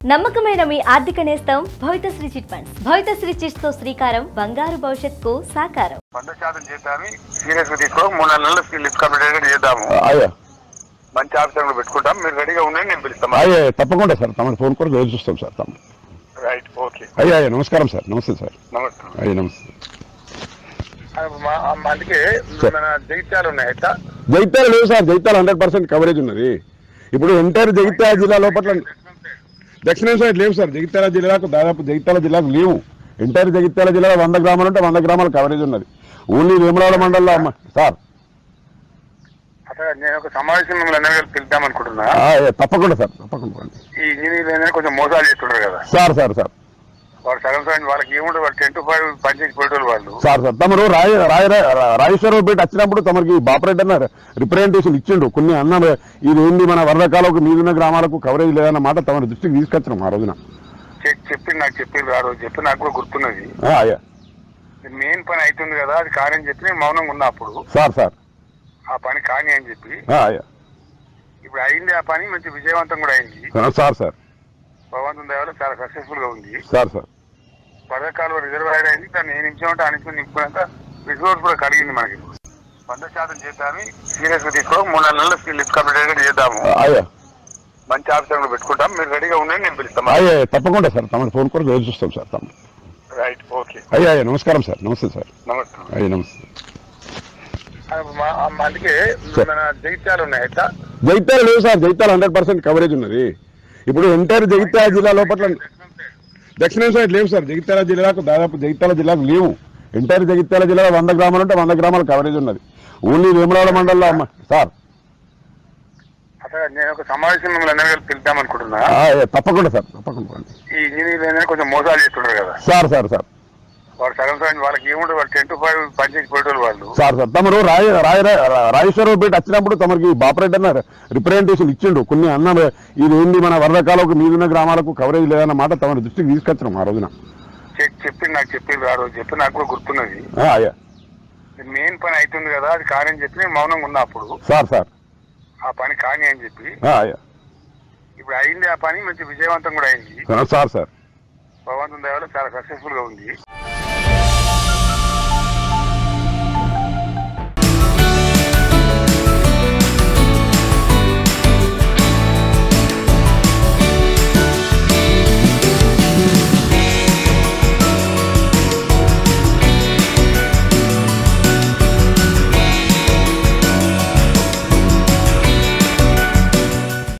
నమ్మకమైన మీ ఆర్థిక నేస్తం Bhavithasri chit funds Bhavithasri chits తో శ్రీకారం బంగారు భవిష్యత్తుకు సాకారం వంద శాతం జీతాన్ని సీరియస్ గా తీసుకో మూడు నాలుగు నెలలు లిస్ట్ కంప్లీట్ గా చేద్దాము అయ్యా మంచి ఆఫీసర్ పెట్టుకుంటాం మీరు రెడీగా ఉండండి నేను పిలుస్తాం అయ్యా తప్పకుండా సార్ తమ ఫోన్ కూడా రోజు చూస్తాం సార్ తమ రైట్ ఓకే అయ్యా అయ్యా నమస్కారం సార్ నమస్తే సార్ నమస్తే అయ్యా నమస్తే మా- మా- అందుకే మన జగిత్యాలు ఉన్నాయి అయితే జైత్యాల లేదు సార్ జైత్యాల హండ్రెడ్ పర్సెంట్ కవరేజ్ ఉన్నది ఇప్పుడు ఎంటైర్ జగిత్యాల జిల్లా లోపల దక్షిణ సైడ్ లేవు సార్ జగిత్యాల జిల్లాకు దాదాపు జగిత్యాల జిల్లాకు లేవు ఎంటైర్ జగిత్యాల జిల్లాలో వంద గ్రామాలు ఉంటే వంద గ్రామాల కవరేజ్ ఉన్నది ఓన్లీ వేములవాడ మండలంలో అమ్మ సార్ అసలు నేను ఒక సమావేశం మిమ్మల్ని అందరూ కలిపి పిలుద్దాం అనుకుంటున్నా ఆ, అయ్యా, తప్పకుండా సార్ తప్పకుండా రండి. ఈ ఇంజనీర్లు ఏంటంటే కొంచెం మోసాలు చేస్తుంటారు కదా సార్ సార్ సార్ వాళ్ళు సగం సగం వాళ్ళకి ఏముంటుంది వాళ్ళు టెన్ టు ఫైవ్ పనిచేసి పెట్టేవాళ్ళు వాళ్ళు సార్ సార్ తమరు రాయ రాయ రాజేశ్వరరావు పేట వచ్చినప్పుడు తమరికి బాపరేట్ అన్న రిప్రజెంటేషన్ ఇచ్చిండు కొన్ని అన్న ఇది ఏంది మన వరదకాలకు మీదున్న గ్రామాలకు కవరేజ్ లేదన్న మాట తమ దృష్టికి తీసుకొచ్చినాం ఆ రోజున చె- చెప్పి నాకు చెప్పి ఆ రోజు చెప్పి నాకు కూడా గుర్తున్నది ఆ, అయ్యా మెయిన్ పని అవుతుంది కదా అది కాని చెప్పి నేను మౌనంగా ఉన్నా అప్పుడు సార్ సార్ ఆ పని కాని అని చెప్పి ఆ, అయ్యా ఇప్పుడు అయింది ఆ పని మంచి విజయవంతం కూడా అయింది ఆ, సార్ సార్ భగవంతుని దయవల్ల చాలా సక్సెస్ఫుల్ గా ఉంది సార్ సార్ పథకాలు రిజర్వాయర్ అయింది దాన్ని ఏ నిమిషం అంటే ఆ నిమిషం నింపుకున్నాక రిసోర్స్ కూడా కలిగింది మనకి వంద శాతం జీతాన్ని సీరియస్ గా తీసుకో మూడు నాలుగు నెలలు లిస్ట్ కంప్లీట్ గా చేద్దాము ఆ, అయ్యా మంచి ఆఫీసర్ పెట్టుకుంటాం మీరు రెడీగా ఉండండి నేను పిలుస్తాం అయ్యా అయ్యా, తప్పకుండా సార్ తమ ఫోన్ కూడా రోజు చూస్తాం సార్ తమ రైట్ ఓకే అయ్యా అయ్యా నమస్కారం సార్ నమస్తే సార్ నమస్తే అయ్యా నమస్తే మా- మా- అందుకే సార్. మన జగిత్యాలు ఉన్నాయి అయితే జైత్యాల లేవు సార్ జైత్యాల హండ్రెడ్ పర్సెంట్ కవరేజ్ ఉన్నది ఇప్పుడు ఎంటైర్ జగిత్యాల జిల్లా లోపల దక్షిణ సైడ్ లేవు సార్ జగిత్యాల జిల్లాకు దాదాపు జగిత్యాల జిల్లాకు లేవు ఎంటైర్ జగిత్యాల జిల్లాలో వంద గ్రామాలు ఉంటే వంద గ్రామాల కవరేజ్ ఉన్నది ఓన్లీ వేములవాడ మండలంలో అమ్మ సార్ అసలు నేను ఒక సమావేశం మిమ్మల్ని అందరూ కలిపి పిలుద్దాం అనుకుంటున్నా ఆ, అయ్యా, తప్పకుండా సార్ తప్పకుండా రండి. ఈ ఇంజనీర్లు ఏంటంటే కొంచెం మోసాలు చేస్తుంటారు కదా సార్ సార్ సార్ వాళ్ళు సగం సగం వాళ్ళకి ఏముంటుంది వాళ్ళు టెన్ టు ఫైవ్ పనిచేసి పెట్టేవాళ్ళు వాళ్ళు సార్ సార్ తమరు రాయ రాయ రాజేశ్వరరావు పేట వచ్చినప్పుడు తమరికి బాపరేట్ అన్న రిప్రజెంటేషన్ ఇచ్చిండు కొన్ని అన్న ఇది ఏంది మన వరదకాలకు మీదున్న గ్రామాలకు కవరేజ్ లేదన్న మాట తమ దృష్టికి తీసుకొచ్చినాం ఆ రోజున చె- చెప్పి నాకు చెప్పి ఆ రోజు చెప్పి నాకు కూడా గుర్తున్నది ఆ, అయ్యా మెయిన్ పని అవుతుంది కదా అది కాని అని చెప్పి నేను మౌనంగా ఉన్నా అప్పుడు సార్ సార్ ఆ పని కాని అని చెప్పి ఆ, అయ్యా ఇప్పుడు అయింది ఆ పని మంచి విజయవంతం కూడా అయింది సార్ సార్ భగవంతుని దయవల్ల చాలా సక్సెస్ఫుల్ గా ఉంది